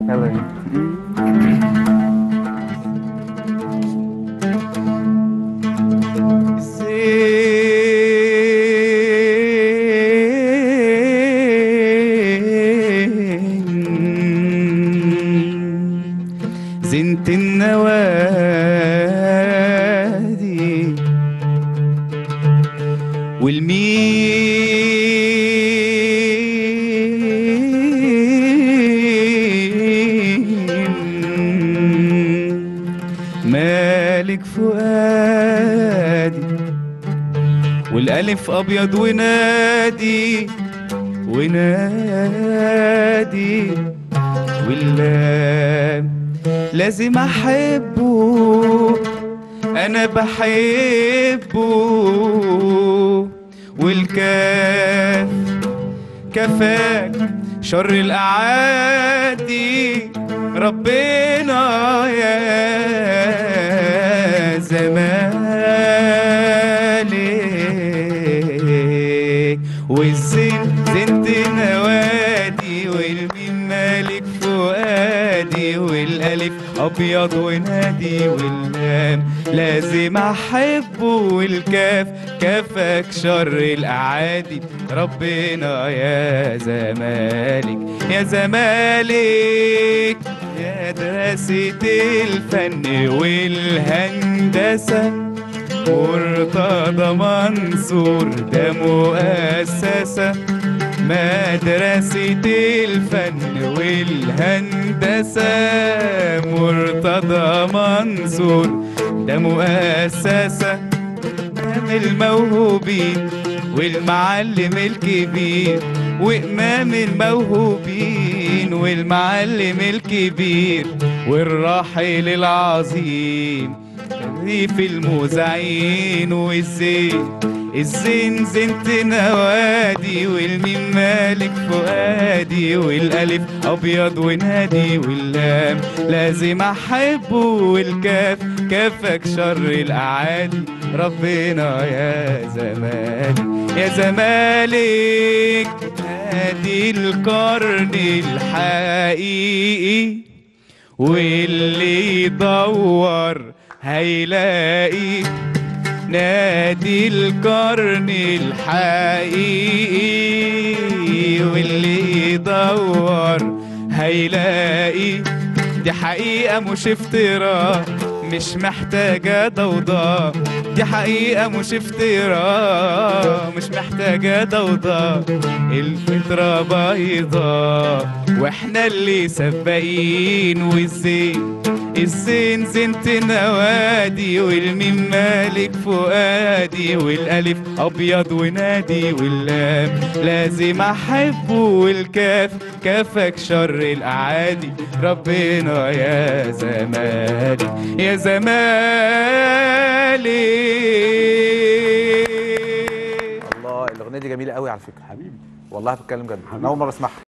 يلا بينا زنت النوادي والمين مالك فؤادي والالف ابيض ونادي ونادي واللام لازم احبه انا بحبه والكاف كفاك شر الاعادي ربنا يا زمالك والزين زنت نوادي والميم مالك فؤادي والالف ابيض ونادي واللام لازم احبه والكاف كفك شر الاعادي ربنا يا زمالك يا زمالك يا دراسة الفن والهندسة مرتضى منصور ده مؤسسة مدرسة الفن والهندسة مرتضى منصور ده مؤسسة إمام الموهوبين والمعلم الكبير وإمام الموهوبين والمعلم الكبير والراحل العظيم شريف المذيعين والزين الزين زنت نوادي والميم مالك فؤادي والالف ابيض ونادي واللام لازم احبه والكاف كافك شر الاعادي ربنا يا زمالك يا زمالك نادي القرن الحقيقي واللي يدور هيلاقي نادي القرن الحقيقي واللي يدور هيلاقي دي حقيقة مش افتراء مش محتاجة ضوضاء دي حقيقة مش افتراء مش محتاجة ضوضاء الفطرة بيضاء واحنا اللي سباقين والزين الزين زنت نوادي والميم مالك فؤادي والالف ابيض ونادي واللام لازم احبه والكاف كافك شر الاعادي ربنا يا زمالي يا زمالي الله الاغنيه دي جميله قوي على فكره حبيبي والله بتكلم جد انا اول مره اسمعها